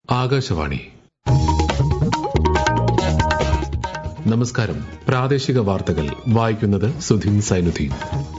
ആകാശവാണി നമസ്കാരം പ്രാദേശിക വാർത്തകൾ വായിക്കുന്നത് സുധീൻ സൈനുദ്ദീൻ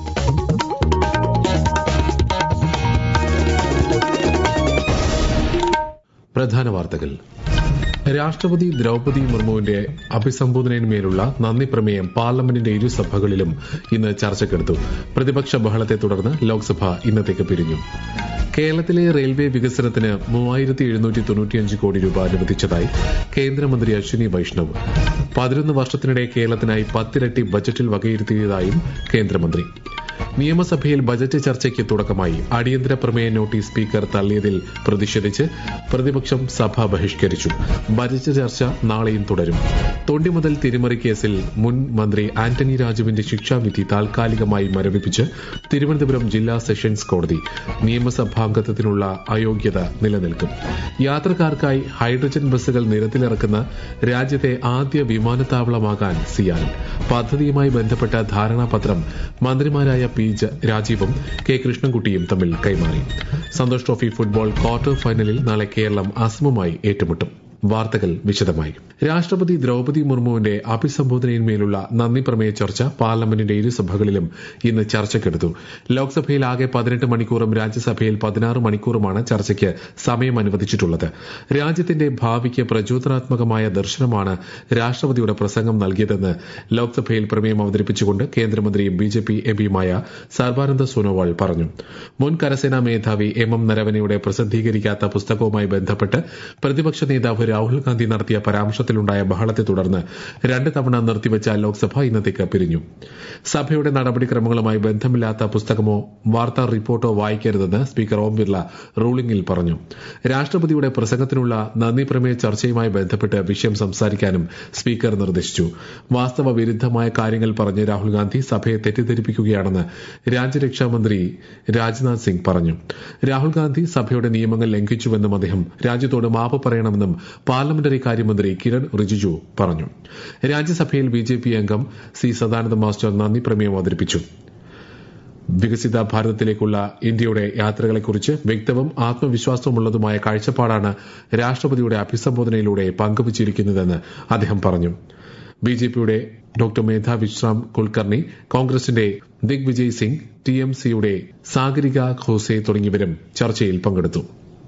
പ്രധാന വാർത്തകൾ രാഷ്ട്രപതി ദ്രൌപതി മുർമുവിന്റെ അഭിസംബോധനയിന്മേലുള്ള നന്ദി പ്രമേയം പാർലമെന്റിന്റെ ഇരുസഭകളിലും ഇന്ന് ചർച്ചയ്ക്കെടുത്തു പ്രതിപക്ഷ ബഹളത്തെ തുടർന്ന് ലോക്സഭ ഇന്നത്തേക്ക് പിരിഞ്ഞു കേരളത്തിലെ റെയിൽവേ വികസനത്തിന് മൂവായിരത്തി എഴുന്നൂറ്റി തൊണ്ണൂറ്റിയഞ്ച് കോടി രൂപ അനുവദിച്ചതായി കേന്ദ്രമന്ത്രി അശ്വിനി വൈഷ്ണവ് പതിനൊന്ന് വർഷത്തിനിടെ കേരളത്തിനായി പത്തിരട്ടി ബജറ്റിൽ വകയിരുത്തിയതായും കേന്ദ്രമന്ത്രി നിയമസഭയിൽ ബജറ്റ് ചർച്ചയ്ക്ക് തുടക്കമായി അടിയന്തര പ്രമേയ നോട്ടീസ് സ്പീക്കർ തള്ളിയതിൽ പ്രതിഷേധിച്ച് പ്രതിപക്ഷം സഭ ബഹിഷ്കരിച്ചു ബജറ്റ് ചർച്ച നാളെയും തുടരും തൊണ്ടിമുതൽ തിരിമറി കേസിൽ മുൻ മന്ത്രി ആന്റണി രാജുവിന്റെ ശിക്ഷാവിധി താൽക്കാലികമായി മരവിപ്പിച്ച് തിരുവനന്തപുരം ജില്ലാ സെഷൻസ് കോടതി നിയമസഭാംഗത്വത്തിനുള്ള അയോഗ്യത നിലനിൽക്കും യാത്രക്കാർക്കായി ഹൈഡ്രജൻ ബസ്സുകൾ നിരത്തിലിറക്കുന്ന രാജ്യത്തെ ആദ്യ വിമാനത്താവളമാകാൻ സിയാൽ പദ്ധതിയുമായി ബന്ധപ്പെട്ട ധാരണാപത്രം മന്ത്രിമാരായ പി രാജീവും കെ കൃഷ്ണൻകുട്ടിയും തമ്മിൽ കൈമാറി സന്തോഷ് ട്രോഫി ഫുട്ബോൾ ക്വാർട്ടർ ഫൈനലിൽ നാളെ കേരളം അസമുമായി ഏറ്റുമുട്ടും വാർത്തകൾ വിശദമായി രാഷ്ട്രപതി ദ്രൌപതി മുർമുവിന്റെ അഭിസംബോധനയിന്മേലുള്ള നന്ദി പ്രമേയ ചർച്ച പാർലമെന്റിന്റെ ഇരുസഭകളിലും ഇന്ന് ചർച്ചയ്ക്കെടുത്തു ലോക്സഭയിൽ ആകെ പതിനെട്ട് മണിക്കൂറും രാജ്യസഭയിൽ പതിനാറ് മണിക്കൂറുമാണ് ചർച്ചയ്ക്ക് സമയം അനുവദിച്ചിട്ടുള്ളത് രാജ്യത്തിന്റെ ഭാവിക്ക് പ്രചോദനാത്മകമായ ദർശനമാണ് രാഷ്ട്രപതിയുടെ പ്രസംഗം നൽകിയതെന്ന് ലോക്സഭയിൽ പ്രമേയം അവതരിപ്പിച്ചുകൊണ്ട് കേന്ദ്രമന്ത്രിയും ബി ജെ പി എംപിയുമായ സർബാനന്ദ സോനോവാൾ പറഞ്ഞു മുൻ കരസേനാ മേധാവി എം എം നരവനെയുടെ പ്രസിദ്ധീകരിക്കാത്ത പുസ്തകവുമായി ബന്ധപ്പെട്ട് പ്രതിപക്ഷ നേതാവ് രാഹുൽ ഗാന്ധി നടത്തിയ പരാമർശത്തിലുണ്ടായ ബഹളത്തെ തുടർന്ന് രണ്ട് തവണ നിർത്തിവച്ച ലോക്സഭ ഇന്നത്തേക്ക് പിരിഞ്ഞു സഭയുടെ നടപടിക്രമങ്ങളുമായി ബന്ധമില്ലാത്ത പുസ്തകമോ വാർത്താ റിപ്പോർട്ടോ വായിക്കരുതെന്ന് സ്പീക്കർ ഓം ബിർള റൂളിംഗിൽ പറഞ്ഞു രാഷ്ട്രപതിയുടെ പ്രസംഗത്തിനുള്ള നന്ദി പ്രമേയ ചർച്ചയുമായി ബന്ധപ്പെട്ട് വിഷയം സംസാരിക്കാനും സ്പീക്കർ നിർദ്ദേശിച്ചു വാസ്തവ വിരുദ്ധമായ കാര്യങ്ങൾ പറഞ്ഞ് രാഹുൽ ഗാന്ധി സഭയെ തെറ്റിദ്ധരിപ്പിക്കുകയാണെന്ന് രാജ്യരക്ഷാമന്ത്രി രാജ്നാഥ് സിംഗ് പറഞ്ഞു രാഹുൽ ഗാന്ധി സഭയുടെ നിയമങ്ങൾ ലംഘിച്ചുവെന്നും അദ്ദേഹം രാജ്യത്തോട് മാപ്പ് പറയണമെന്നും പാർലമെന്ററി കാര്യമന്ത്രി കിരൺ റിജിജു പറഞ്ഞു രാജ്യസഭയിൽ ബി ജെ പി അംഗം സി സദാനന്ദ മാസ്റ്റർ നന്ദി പ്രമേയം അവതരിപ്പിച്ചു വികസിത ഭാരതത്തിലേക്കുള്ള ഇന്ത്യയുടെ യാത്രകളെക്കുറിച്ച് വ്യക്തവും ആത്മവിശ്വാസമുള്ളതുമായ കാഴ്ചപ്പാടാണ് രാഷ്ട്രപതിയുടെ അഭിസംബോധനയിലൂടെ പങ്കുവച്ചിരിക്കുന്നതെന്ന് അദ്ദേഹം പറഞ്ഞു ബി ജെ പിയുടെ ഡോക്ടർ മേധാ വിശ്രാം കുൽക്കർണി കോൺഗ്രസിന്റെ Digvijay Singh T M സിയുടെ സാഗരിക ഖോസെ തുടങ്ങിയവരും ചർച്ചയിൽ പങ്കെടുത്തു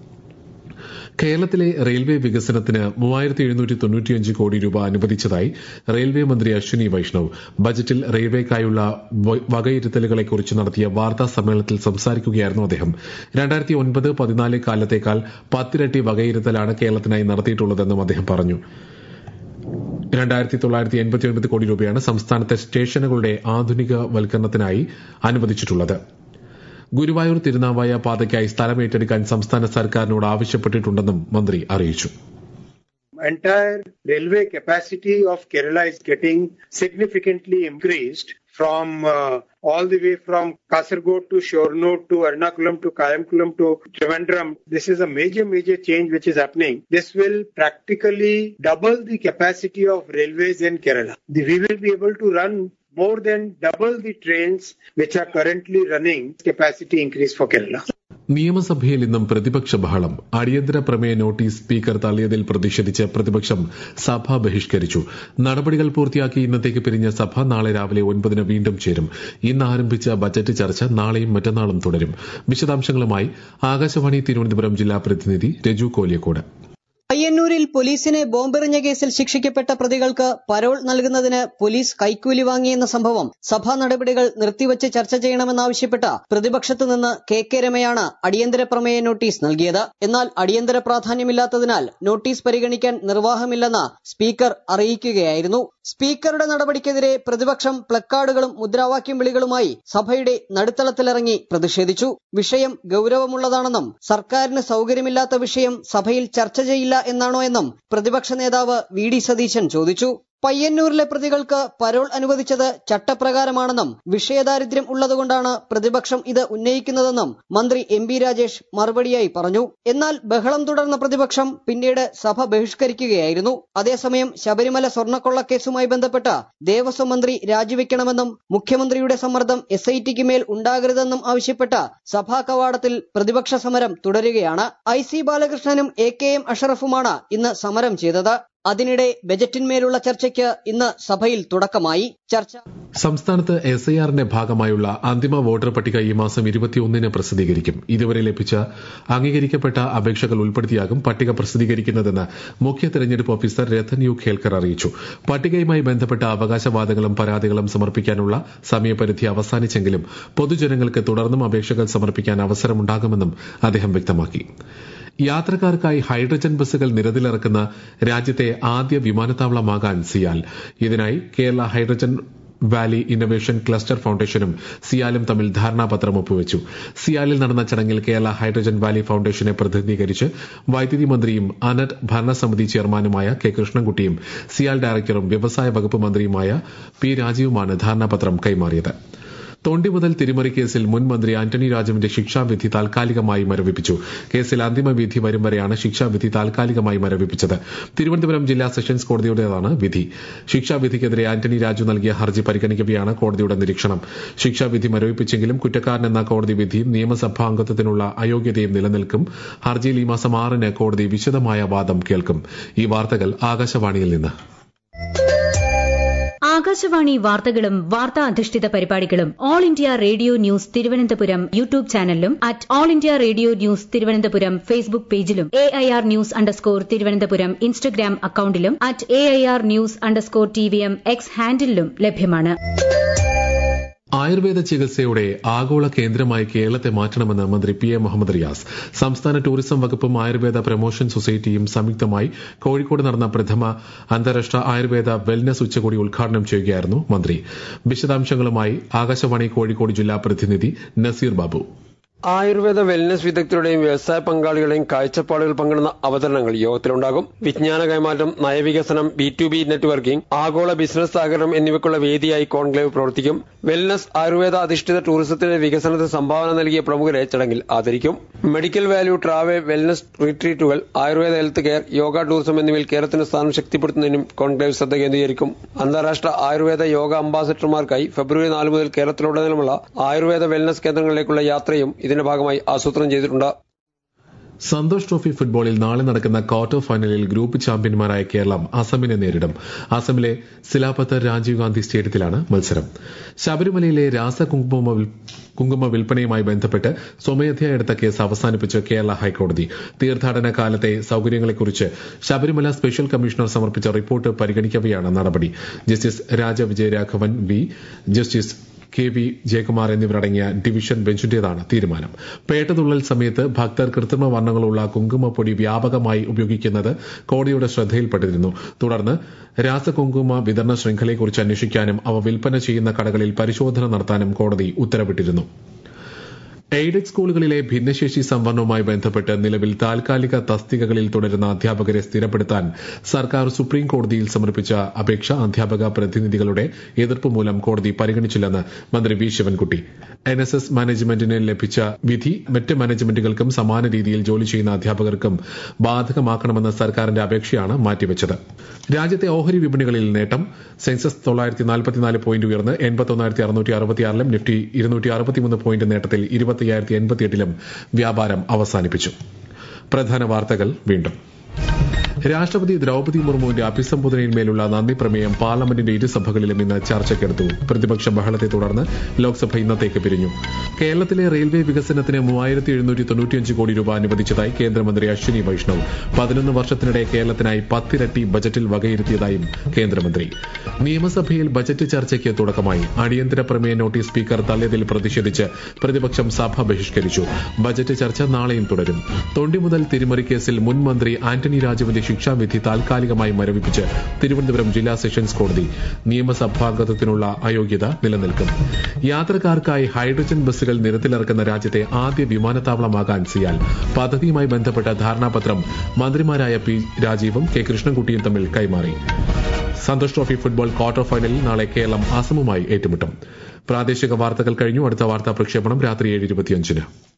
കേരളത്തിലെ റെയിൽവേ വികസനത്തിന് മൂവായിരത്തി എഴുന്നൂറ്റി തൊണ്ണൂറ്റിയഞ്ച് കോടി രൂപ അനുവദിച്ചതായി റെയിൽവേ മന്ത്രി അശ്വിനി വൈഷ്ണവ് ബജറ്റിൽ റെയിൽവേക്കായുള്ള വകയിരുത്തലുകളെക്കുറിച്ച് നടത്തിയ വാർത്താ സമ്മേളനത്തിൽ സംസാരിക്കുകയായിരുന്നു അദ്ദേഹം രണ്ടായിരത്തി ഒൻപത് പതിനാല് കാലത്തേക്കാൾ പത്തിരട്ടി വകയിരുത്തലാണ് കേരളത്തിനായി നടത്തിയിട്ടുള്ളതെന്നും അദ്ദേഹം പറഞ്ഞു രണ്ടായിരത്തി തൊള്ളായിരത്തി എൺപത്തി ഒൻപത് കോടി രൂപയാണ് സംസ്ഥാനത്തെ സ്റ്റേഷനുകളുടെ ആധുനികവൽക്കരണത്തിനായി അനുവദിച്ചിട്ടുള്ളത് ഗുരുവായൂർ തിരുനാവായ പാതയ്ക്കായി സ്ഥലം ഏറ്റെടുക്കാൻ സംസ്ഥാന സർക്കാരിനോട് ആവശ്യപ്പെട്ടിട്ടുണ്ടെന്നും മന്ത്രി അറിയിച്ചു entire railway capacity of Kerala is getting significantly increased from uh, all the way from Kasargod to Shornur to Ernakulam to Kayamkulam to Trivandrum. This is a major, major change which is happening. This will practically double the capacity of railways in Kerala. The, we will be able to run more than double the trains which are currently running capacity increase for Kerala. നിയമസഭയിൽ ഇന്നും പ്രതിപക്ഷ ബഹളം അടിയന്തര പ്രമേയ notice speaker തള്ളിയതിൽ പ്രതിഷേധിച്ച് പ്രതിപക്ഷം സഭ ബഹിഷ്കരിച്ചു നടപടികൾ പൂർത്തിയാക്കി ഇന്നത്തേക്ക് പിരിഞ്ഞ സഭ നാളെ രാവിലെ ഒൻപതിന് വീണ്ടും ചേരും ഇന്ന് ആരംഭിച്ച ബജറ്റ് ചർച്ച നാളെയും മറ്റന്നാളും തുടരും വിശദാംശങ്ങളുമായി ആകാശവാണി തിരുവനന്തപുരം ജില്ലാ പ്രതിനിധി രജു കോലിയക്കോട് പയ്യന്നൂരിൽ പോലീസിനെ ബോംബെറിഞ്ഞ കേസിൽ ശിക്ഷിക്കപ്പെട്ട പ്രതികൾക്ക് പരോൾ നൽകുന്നതിന് പോലീസ് കൈക്കൂലി വാങ്ങിയെന്ന സംഭവം സഭാ നടപടികൾ നിർത്തിവച്ച് ചർച്ച ചെയ്യണമെന്നാവശ്യപ്പെട്ട് പ്രതിപക്ഷത്തു നിന്ന് കെ കെ രമയാണ് അടിയന്തര പ്രമേയ നോട്ടീസ് നൽകിയത് എന്നാൽ അടിയന്തര പ്രാധാന്യമില്ലാത്തതിനാൽ നോട്ടീസ് പരിഗണിക്കാൻ നിർവാഹമില്ലെന്ന് സ്പീക്കർ അറിയിക്കുകയായിരുന്നു സ്പീക്കറുടെ നടപടിക്കെതിരെ പ്രതിപക്ഷം പ്ലക്കാർഡുകളും മുദ്രാവാക്യം വിളികളുമായി സഭയുടെ നടുത്തളത്തിലിറങ്ങി പ്രതിഷേധിച്ചു വിഷയം ഗൌരവമുള്ളതാണെന്നും സർക്കാരിന് സൌകര്യമില്ലാത്ത വിഷയം സഭയിൽ ചർച്ച ചെയ്യില്ല എന്നാണോ എന്നും പ്രതിപക്ഷ നേതാവ് വി ഡി സതീശൻ ചോദിച്ചു പയ്യന്നൂരിലെ പ്രതികൾക്ക് പരോൾ അനുവദിച്ചത് ചട്ടപ്രകാരമാണെന്നും വിഷയദാരിദ്ര്യം ഉള്ളതുകൊണ്ടാണ് പ്രതിപക്ഷം ഇത് ഉന്നയിക്കുന്നതെന്നും മന്ത്രി എം ബി രാജേഷ് മറുപടിയായി പറഞ്ഞു എന്നാൽ ബഹളം തുടർന്ന പ്രതിപക്ഷം പിന്നീട് സഭ ബഹിഷ്കരിക്കുകയായിരുന്നു അതേസമയം ശബരിമല സ്വർണ്ണക്കൊള്ളക്കേസുമായി ബന്ധപ്പെട്ട് ദേവസ്വം മന്ത്രി രാജിവെക്കണമെന്നും മുഖ്യമന്ത്രിയുടെ സമ്മർദ്ദം എസ് ഐ ടിക്ക് മേൽ ഉണ്ടാകരുതെന്നും ആവശ്യപ്പെട്ട് സഭാ കവാടത്തിൽ പ്രതിപക്ഷ സമരം തുടരുകയാണ് ഐ സി ബാലകൃഷ്ണനും എ കെ എം അഷറഫുമാണ് ഇന്ന് സമരം ചെയ്തത് അതിനിടെ ബജറ്റിന്മേലുള്ള ചർച്ചയ്ക്ക് ഇന്ന് സഭയിൽ തുടക്കമായി ചർച്ച സംസ്ഥാനത്ത് എസ് ഐ ആറിന്റെ ഭാഗമായുള്ള അന്തിമ വോട്ടർ പട്ടിക ഈ മാസം ഇരുപത്തിയൊന്നിന് പ്രസിദ്ധീകരിക്കും ഇതുവരെ ലഭിച്ച അംഗീകരിക്കപ്പെട്ട അപേക്ഷകൾ ഉൾപ്പെടുത്തിയാകും പട്ടിക പ്രസിദ്ധീകരിക്കുന്നതെന്ന് മുഖ്യ തെരഞ്ഞെടുപ്പ് ഓഫീസർ രത്തൻ യു ഖേൽക്കർ അറിയിച്ചു പട്ടികയുമായി ബന്ധപ്പെട്ട അവകാശവാദങ്ങളും പരാതികളും സമർപ്പിക്കാനുള്ള സമയപരിധി അവസാനിച്ചെങ്കിലും പൊതുജനങ്ങൾക്ക് തുടർന്നും അപേക്ഷകൾ സമർപ്പിക്കാൻ അവസരമുണ്ടാകുമെന്നും അദ്ദേഹം വ്യക്തമാക്കി യാത്രക്കാർക്കായി ഹൈഡ്രജൻ ബസ്സുകൾ നിരത്തിലിറക്കുന്ന രാജ്യത്തെ ആദ്യ വിമാനത്താവളമാകാൻ സിയാൽ ഇതിനായി Kerala hydrogen valley innovation cluster ഫൌണ്ടേഷനും സിയാലും തമ്മിൽ ധാരണാപത്രം ഒപ്പുവച്ചു സിയാലിൽ നടന്ന ചടങ്ങിൽ കേരള ഹൈഡ്രജൻ വാലി ഫൌണ്ടേഷനെ പ്രതിനിധീകരിച്ച് വൈദ്യുതി മന്ത്രിയും അനറ്റ് ഭരണസമിതി ചെയർമാനുമായ കെ കൃഷ്ണൻകുട്ടിയും സിയാൽ ഡയറക്ടറും വ്യവസായ വകുപ്പ് മന്ത്രിയുമായ പി രാജീവുമാണ് ധാരണാപത്രം കൈമാറിയത് തൊണ്ടി മുതൽ തിരിമറി കേസിൽ മുൻ മന്ത്രി ആന്റണി രാജുവിന്റെ ശിക്ഷാവിധി താൽക്കാലികമായി മരവിപ്പിച്ചു കേസിൽ അന്തിമ വിധി വരും വരെയാണ് ശിക്ഷാവിധി താൽക്കാലികമായി മരവിപ്പിച്ചത് തിരുവനന്തപുരം ജില്ലാ സെഷൻസ് കോടതിയുടേതാണ് വിധി ശിക്ഷാവിധിക്കെതിരെ ആന്റണി രാജു നൽകിയ ഹർജി പരിഗണിക്കവെയാണ് കോടതിയുടെ നിരീക്ഷണം ശിക്ഷാവിധി മരവിപ്പിച്ചെങ്കിലും കുറ്റക്കാരനെന്ന കോടതി വിധിയും നിയമസഭാ അംഗത്വത്തിനുള്ള അയോഗ്യതയും നിലനിൽക്കും ഹർജിയിൽ ഈ മാസം ആറിന് കോടതി വിശദമായ വാദം കേൾക്കും ഈ വാർത്തകൾ ആകാശവാണിയിൽ നിന്ന് ആകാശവാണി വാർത്തകളും വാർത്താ അധിഷ്ഠിത പരിപാടികളും All India Radio News Thiruvananthapuram YouTube ചാനലിലും at All India Radio News Thiruvananthapuram Facebook പേജിലും A I R news underscore Thiruvananthapuram Instagram അക്കൌണ്ടിലും at A I R news underscore T V M X ഹാൻഡിലും ലഭ്യമാണ് ആയുർവേദ ചികിത്സയുടെ ആഗോള കേന്ദ്രമായി കേരളത്തെ മാറ്റണമെന്ന് മന്ത്രി പി എ മുഹമ്മദ് റിയാസ് സംസ്ഥാന ടൂറിസം വകുപ്പും ആയുർവേദ പ്രൊമോഷൻ സൊസൈറ്റിയും സംയുക്തമായി കോഴിക്കോട് നടന്ന പ്രഥമ അന്താരാഷ്ട്ര ആയുർവേദ വെൽനസ് ഉച്ചകോടി ഉദ്ഘാടനം ചെയ്യുകയായിരുന്നു മന്ത്രി വിശദാംശങ്ങളുമായി ആകാശവാണി കോഴിക്കോട് ജില്ലാ പ്രതിനിധി നസീർ ബാബു ആയുർവേദ വെൽനസ് വിദഗ്ധരുടെയും വ്യവസായ പങ്കാളികളുടെയും കാഴ്ചപ്പാടുകൾ പങ്കിടുന്ന അവതരണങ്ങൾ യോഗത്തിലുണ്ടാകും വിജ്ഞാന കൈമാറ്റം നയവികസനം ബി ടു ബി നെറ്റ്വർക്കിംഗ് ആഗോള ബിസിനസ് സഹകരണം എന്നിവയ്ക്കുള്ള വേദിയായി കോൺക്ലേവ് പ്രവർത്തിക്കും വെൽനസ് ആയുർവേദ അധിഷ്ഠിത ടൂറിസത്തിന്റെ വികസനത്തിന് സംഭാവന നൽകിയ പ്രമുഖരെ ചടങ്ങിൽ ആദരിക്കും മെഡിക്കൽ വാല്യൂ ട്രാവൽ വെൽനസ് റിട്രീറ്റുകൾ Ayurveda health care yoga tourism എന്നിവയിൽ കേരളത്തിന്റെ സ്ഥാനം ശക്തിപ്പെടുത്തുന്നതിനും കോൺക്ലേവ് ശ്രദ്ധ കേന്ദ്രീകരിക്കും അന്താരാഷ്ട്ര ആയുർവേദ യോഗ അംബാസഡർമാർക്കായി ഫെബ്രുവരി നാല് മുതൽ കേരളത്തിലുടനീളമുള്ള ആയുർവേദ വെൽനസ് കേന്ദ്രങ്ങളിലേക്കുള്ള യാത്രയും ഇതിന്റെ ഭാഗമായി ആസൂത്രണം ചെയ്തിട്ടുണ്ട് സന്തോഷ് ട്രോഫി ഫുട്ബോളിൽ നാളെ നടക്കുന്ന ക്വാർട്ടർ ഫൈനലിൽ ഗ്രൂപ്പ് ചാമ്പ്യന്മാരായ കേരളം അസമിനെ നേരിടും അസമിലെ സിലാപത്ത് രാജീവ് ഗാന്ധി സ്റ്റേഡിയത്തിലാണ് മത്സരം ശബരിമലയിലെ രാസ കുങ്കുമ കുങ്കുമ വിൽപ്പനയുമായി ബന്ധപ്പെട്ട് സ്വമേധയാ എടുത്ത കേസ് അവസാനിപ്പിച്ച് കേരള ഹൈക്കോടതി തീർത്ഥാടന കാലത്തെ സൌകര്യങ്ങളെക്കുറിച്ച് ശബരിമല സ്പെഷ്യൽ കമ്മീഷണർ സമർപ്പിച്ച റിപ്പോർട്ട് പരിഗണിക്കവെയാണ് നടപടി justice Raja Vijayaraghavan V justice K V Jayakumar എന്നിവരടങ്ങിയ ഡിവിഷൻ ബെഞ്ചിന്റേതാണ് തീരുമാനം പേട്ടതുള്ളൽ സമയത്ത് ഭക്തർ കൃത്രിമ വർണ്ണങ്ങളുള്ള കുങ്കുമപ്പൊടി വ്യാപകമായി ഉപയോഗിക്കുന്നത് കോടതിയുടെ ശ്രദ്ധയിൽപ്പെട്ടിരുന്നു തുടർന്ന് രാസകുങ്കുമ വിതരണ ശൃംഖലയെക്കുറിച്ച് അന്വേഷിക്കാനും അവ വിൽപ്പന ചെയ്യുന്ന കടകളിൽ പരിശോധന നടത്താനും കോടതി ഉത്തരവിട്ടിരുന്നു എയ്ഡഡ് സ്കൂളുകളിലെ ഭിന്നശേഷി സംവരണവുമായി ബന്ധപ്പെട്ട് നിലവിൽ താൽക്കാലിക തസ്തികകളിൽ തുടരുന്ന അധ്യാപകരെ സ്ഥിരപ്പെടുത്താൻ സർക്കാർ സുപ്രീം കോടതിയിൽ സമർപ്പിച്ച അപേക്ഷ അധ്യാപക പ്രതിനിധികളുടെ എതിർപ്പ് മൂലം കോടതി പരിഗണിച്ചില്ലെന്ന് മന്ത്രി V Sivankutty N S S മാനേജ്മെന്റിന് ലഭിച്ച വിധി മറ്റ് മാനേജ്മെന്റുകൾക്കും സമാന രീതിയിൽ ജോലി ചെയ്യുന്ന അധ്യാപകർക്കും ബാധകമാക്കണമെന്ന സർക്കാരിന്റെ അപേക്ഷയാണ് മാറ്റിവെച്ചത് രാജ്യത്തെ ഓഹരി വിപണികളിൽ നേട്ടം സെൻസസ് തൊള്ളായിരത്തി നാൽപ്പത്തിനാല് പോയിന്റ് ഉയർന്ന് എൺപത്തൊന്നായിരത്തി അറുന്നൂറ്റി അറുപത്തിയാറിലും നിഫ്റ്റി ഇരുന്നൂറ്റി അറുപത്തിമൂന്ന് പോയിന്റ് നേട്ടത്തിൽ ഇരുപത്തിയ്യായിരത്തി എൺപത്തിയെട്ടിലും വ്യാപാരം അവസാനിപ്പിച്ചു പ്രധാന വാർത്തകൾ വീണ്ടും രാഷ്ട്രപതി ദ്രൌപതി മുർമുവിന്റെ അഭിസംബോധനയിന്മേലുള്ള നന്ദി പ്രമേയം പാർലമെന്റിന്റെ ഇരുസഭകളിലും ഇന്ന് ചർച്ചയ്ക്കെടുത്തു പ്രതിപക്ഷ ബഹളത്തെ തുടർന്ന് ലോക്സഭ ഇന്നത്തേക്ക് പിരിഞ്ഞു കേരളത്തിലെ റെയിൽവേ വികസനത്തിന് മൂവായിരത്തി എഴുന്നൂറ്റി തൊണ്ണൂറ്റിയഞ്ച് കോടി രൂപ അനുവദിച്ചതായി കേന്ദ്രമന്ത്രി അശ്വിനി വൈഷ്ണവ് പതിനൊന്ന് വർഷത്തിനിടെ കേരളത്തിനായി പത്തിരട്ടി ബജറ്റിൽ വകയിരുത്തിയതായും കേന്ദ്രമന്ത്രി നിയമസഭയിൽ ബജറ്റ് ചർച്ചയ്ക്ക് തുടക്കമായി അടിയന്തര പ്രമേയ നോട്ടീസ് സ്പീക്കർ തള്ളിയതിൽ പ്രതിഷേധിച്ച് പ്രതിപക്ഷം സഭ ബഹിഷ്കരിച്ചു ബജറ്റ് ചർച്ച നാളെയും തുടരും തൊണ്ടി മുതൽ തിരിമറി കേസിൽ മുൻ മന്ത്രി ആന്റണി രാജുവിന്റെ ശിക്ഷാവിധി താൽക്കാലികമായി മരവിപ്പിച്ച് തിരുവനന്തപുരം ജില്ലാ സെഷൻസ് കോടതി നിയമസഭാംഗത്വത്തിനുള്ള അയോഗ്യത നിലനിൽക്കും യാത്രക്കാർക്കായി ഹൈഡ്രജൻ ബസ്സുകൾ നിരത്തിലിറക്കുന്ന രാജ്യത്തെ ആദ്യ വിമാനത്താവളമാകാൻ സിയാൽ പദ്ധതിയുമായി ബന്ധപ്പെട്ട ധാരണാപത്രം മന്ത്രിമാരായ പി രാജീവും കെ കൃഷ്ണൻകുട്ടിയും തമ്മിൽ കൈമാറി സന്തോഷ് ട്രോഫി ഫുട്ബോൾ ക്വാർട്ടർ ഫൈനലിൽ നാളെ കേരളം അസമുമായി ഏറ്റുമുട്ടും പ്രാദേശിക വാർത്തകൾ കഴിഞ്ഞു അടുത്ത വാർത്താ പ്രക്ഷേപണം രാത്രി ഏഴ് ഇരുപത്തിയഞ്ചിന്